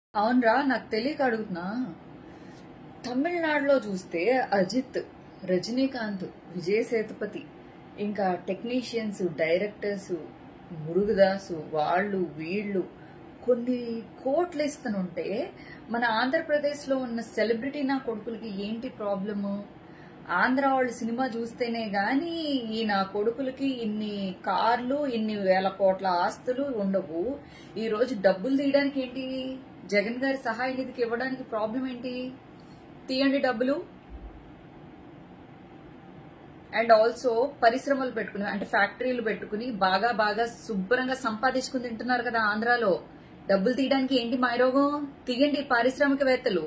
అవునరా నాకు తెలియక అడుగుతున్నా తమిళనాడులో చూస్తే అజిత్ రజనీకాంత్ విజయ్ సేతుపతి ఇంకా టెక్నీషియన్స్ డైరెక్టర్స్ మురుగదాసు వాళ్ళు వీళ్ళు కొన్ని కోట్లు ఇస్తనుంటే మన ఆంధ్రప్రదేశ్లో ఉన్న సెలబ్రిటీ నా కొడుకులకి ఏంటి ప్రాబ్లము ఆంధ్ర వాళ్ళు సినిమా చూస్తేనే గాని ఈ నా కొడుకులకి ఇన్ని కార్లు ఇన్ని వేల కోట్ల ఆస్తులు ఉండవు ఈ రోజు డబ్బులు తీయడానికి ఏంటి జగన్ గారి సహాయ నిధికి ఇవ్వడానికి ప్రాబ్లం ఏంటి తీయండి డబ్బులు అండ్ ఆల్సో పరిశ్రమలు పెట్టుకుని అంటే ఫ్యాక్టరీలు పెట్టుకుని బాగా బాగా శుభ్రంగా సంపాదించుకుని తింటున్నారు కదా ఆంధ్రాలో డబ్బులు తీయడానికి ఏంటి మాయరోగం తీయండి పారిశ్రామికవేత్తలు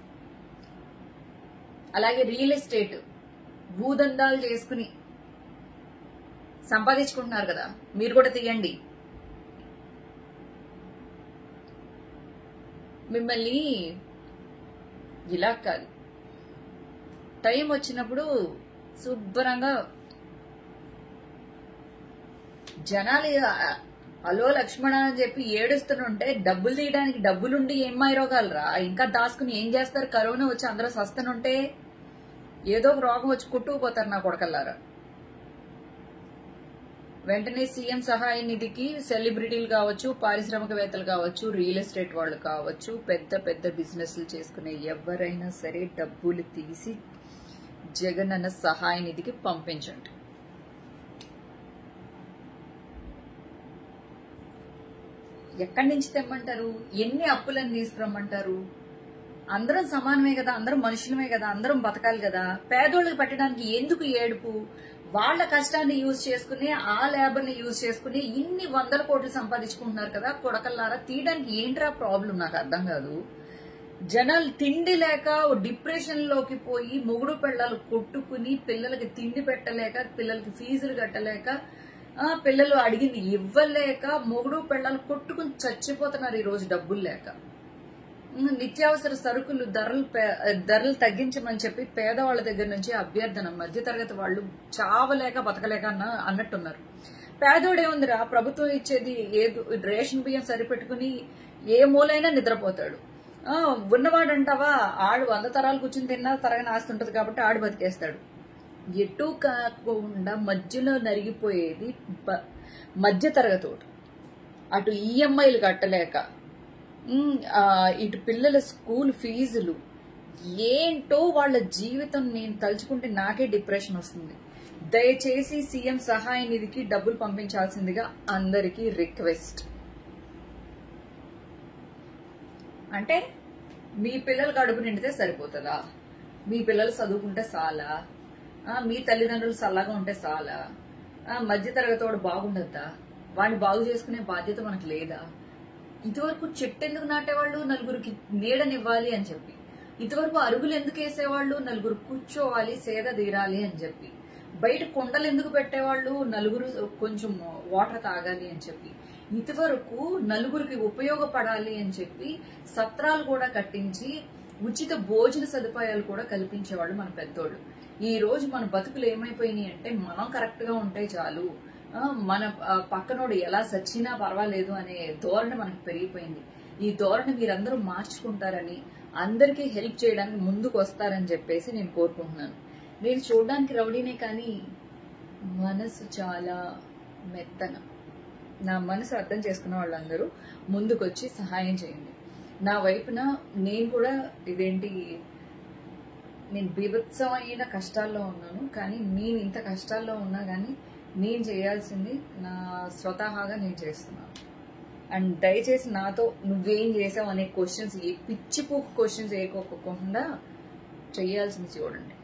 అలాగే రియల్ ఎస్టేట్ భూదందాలు చేసుకుని సంపాదించుకుంటున్నారు కదా మీరు కూడా తీయండి మిమ్మల్ని ఇలా కాదు టైం వచ్చినప్పుడు శుభ్రంగా జనాలు అలో లక్ష్మణ అని చెప్పి ఏడుస్తుంటే డబ్బులు తీయడానికి డబ్బులుండి ఏం మాయరోగాలరా ఇంకా దాచుకుని ఏం చేస్తారు కరోనా వచ్చి అందరూ సస్తనుంటే ఏదో ఒక రోగం వచ్చి కుట్టుకుపోతారు నా కొడకల్లారా వెంటనే సీఎం సహాయ నిధికి సెలబ్రిటీలు కావచ్చు పారిశ్రామికవేత్తలు కావచ్చు రియల్ ఎస్టేట్ వాళ్ళు కావచ్చు పెద్ద పెద్ద బిజినెస్లు చేసుకునే ఎవరైనా సరే డబ్బులు తీసి జగన్ అన్న సహాయ నిధికి పంపించండి ఎక్కడి నుంచి తెమ్మంటారు ఎన్ని అప్పులను తీసుకురమ్మంటారు అందరం సమానమే కదా అందరం మనుషులమే కదా అందరం బతకాలి కదా పేదోళ్ళకి పెట్టడానికి ఎందుకు ఏడుపు వాళ్ళ కష్టాన్ని యూజ్ చేసుకుని ఆ లేబర్ ని యూజ్ చేసుకుని ఇన్ని వందల కోట్లు సంపాదించుకుంటున్నారు కదా కొడకల్లారా తీయడానికి ఏంట్రా ప్రాబ్లం నాకు అర్థం కాదు జనాలు తిండి లేక డిప్రెషన్ లోకి పోయి మొగుడు పిల్లలు కొట్టుకుని పిల్లలకి తిండి పెట్టలేక పిల్లలకి ఫీజులు కట్టలేక ఆ పిల్లలు అడిగింది ఇవ్వలేక మొగుడు పిల్లలు కొట్టుకుని చచ్చిపోతున్నారు ఈ రోజు డబ్బులు లేక నిత్యావసర సరుకులు ధరలు ధరలు తగ్గించమని చెప్పి పేదవాళ్ళ దగ్గర నుంచి అభ్యర్థన మధ్యతరగతి వాళ్ళు చావలేక బతకలేక అన్న అన్నట్టున్నారు పేదోడే ఉందిరా ప్రభుత్వం ఇచ్చేది ఏ రేషన్ బియ్యం సరిపెట్టుకుని ఏ మూలైనా నిద్రపోతాడు ఆ ఉన్నవాడంటావా ఆడు వంద తరాలు కూర్చుని తిన్నా తరగని ఆస్తి ఉంటుంది కాబట్టి ఆడు బతికేస్తాడు ఎటు కాకుండా మధ్యలో నరిగిపోయేది మధ్య తరగతోడు అటు ఈఎంఐలు కట్టలేక ఇటు పిల్లల స్కూల్ ఫీజులు ఏంటో వాళ్ళ జీవితం నేను తలుచుకుంటే నాకే డిప్రెషన్ వస్తుంది దయచేసి సీఎం సహాయ నిధికి డబ్బులు పంపించాల్సిందిగా అందరికీ రిక్వెస్ట్ అంటే మీ పిల్లలు కడుపు నిండితే సరిపోతుందా మీ పిల్లలు చదువుకుంటే చాలా మీ తల్లిదండ్రులు చల్లగా ఉంటే చాలా మధ్య తరగతోడు బాగుండద్దా వాడిని బాగు చేసుకునే బాధ్యత మనకు లేదా ఇదివరకు చెట్టు ఎందుకు నాటేవాళ్ళు నలుగురికి నీడనివ్వాలి అని చెప్పి ఇదివరకు అరుగులు ఎందుకు వేసేవాళ్ళు నలుగురు కూర్చోవాలి సేద తీరాలి అని చెప్పి బయట కొండలు ఎందుకు పెట్టేవాళ్ళు నలుగురు కొంచెం వాటర్ తాగాలి అని చెప్పి ఇదివరకు నలుగురికి ఉపయోగపడాలి అని చెప్పి సత్రాలు కూడా కట్టించి ఉచిత భోజన సదుపాయాలు కూడా కల్పించేవాళ్ళు మన పెద్దోళ్ళు ఈ రోజు మన బతుకులు ఏమైపోయినాయి అంటే మనం కరెక్ట్ గా ఉంటే చాలు మన పక్కనోడు ఎలా సచ్చినా పర్వాలేదు అనే ధోరణి మనకు పెరిగిపోయింది ఈ ధోరణి మీరందరూ మార్చుకుంటారని అందరికీ హెల్ప్ చేయడానికి ముందుకు వస్తారని చెప్పేసి నేను కోరుకుంటున్నాను నేను చూడడానికి రౌడీనే కానీ మనసు చాలా మెత్తన నా మనసు అర్థం చేసుకున్న వాళ్ళందరూ ముందుకొచ్చి సహాయం చేయండి నా వైపున నేను కూడా ఇదేంటి నేను బీభత్సమైన కష్టాల్లో ఉన్నాను కానీ నేను ఇంత కష్టాల్లో ఉన్నా కానీ నేను చేయాల్సింది నా స్వతహాగా నేను చేస్తున్నాను అండ్ దయచేసి నాతో నువ్వేం చేసావు అనే క్వశ్చన్స్ ఏ పిచ్చిపోకు క్వశ్చన్స్ వేయకోకుండా చేయాల్సింది చూడండి